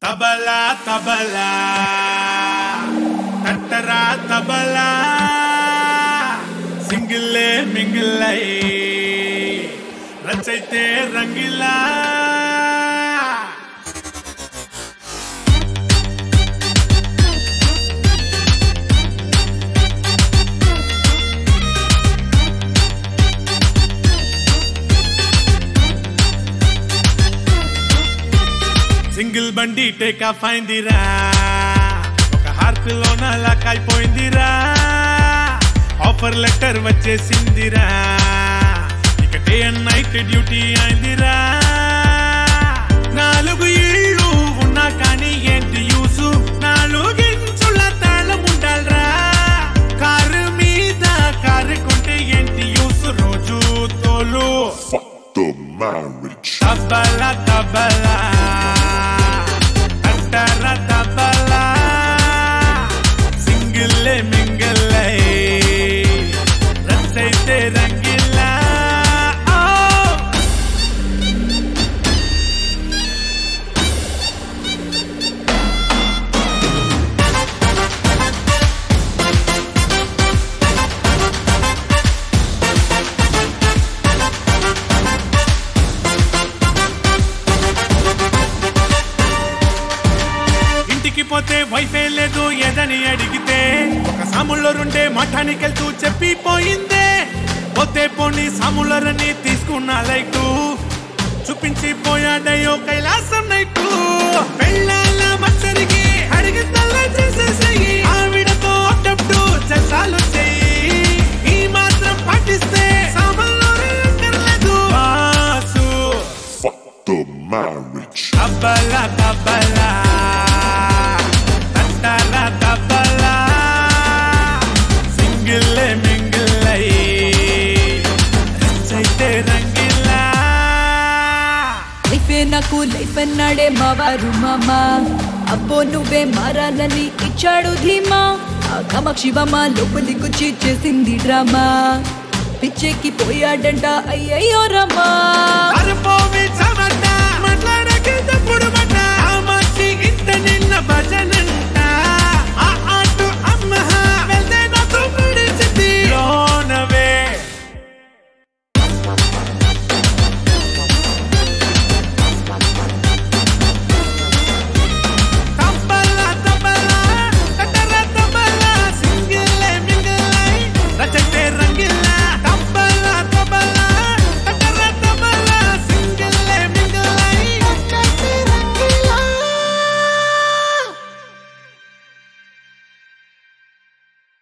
తబలా తబలా తట్టరా తబలా సింగిల్లే మింగిల్లై రచయితే రంగిలా సింగిల్ బండి టేక్ ఆఫ్ అయిందిరా ఒక హార్ట్ లోన లాక్ అయిపోయిందిరా ఆఫర్ లెటర్ వచ్చేసిందిరా ఇక డే అండ్ నైట్ డ్యూటీ అయిందిరా నాలుగు ఇళ్ళు ఉన్నా కానీ ఏంటి యూసు నాలుగించుల తాళం ఉండాలరా కారు మీద కారు కొంటే ఏంటి యూసు రోజు తోలు Fuck the marriage. Tabla tabla అంటార తబలా సింగిల్ మింగిల్ రసైతే రంగిలా ఓ ఇంటికి పోతే వైఫై లేదు ఏదని అడిగితే ఒక సాములరుండే మఠానికెళ్తూ చెప్పిపోయిందే పోతే పోని సాములరని తీసుకున్న లైటు చూపించి పోయాడయ్యో కైలాసం నైటు పెళ్ళాల మచ్చరికి అడిగిందల్లా చేసేసేయి ఆవిడతో అడ్డప్పుడు చేసాలు చెయ్యి ఈ మాత్రం పాటిస్తే సామల్లోనే అక్కర్లేదు boss Fuck the marriage. Tabla tabla తంటాల తబలా సింగిల్ మింగిల్ అయితే రంగిలా లైఫే నాకు లైఫ్ అన్నాడే మావారు మామ అబ్బో నువ్వే మారాలని ఇచ్చాడు ధీమా ఆ కామాక్షి బామ్మ లోపలికొచ్చి చేసింది డ్రామా పిచ్చెక్కి పోయాడంట అయ్యయ్యో రమ్మా అరప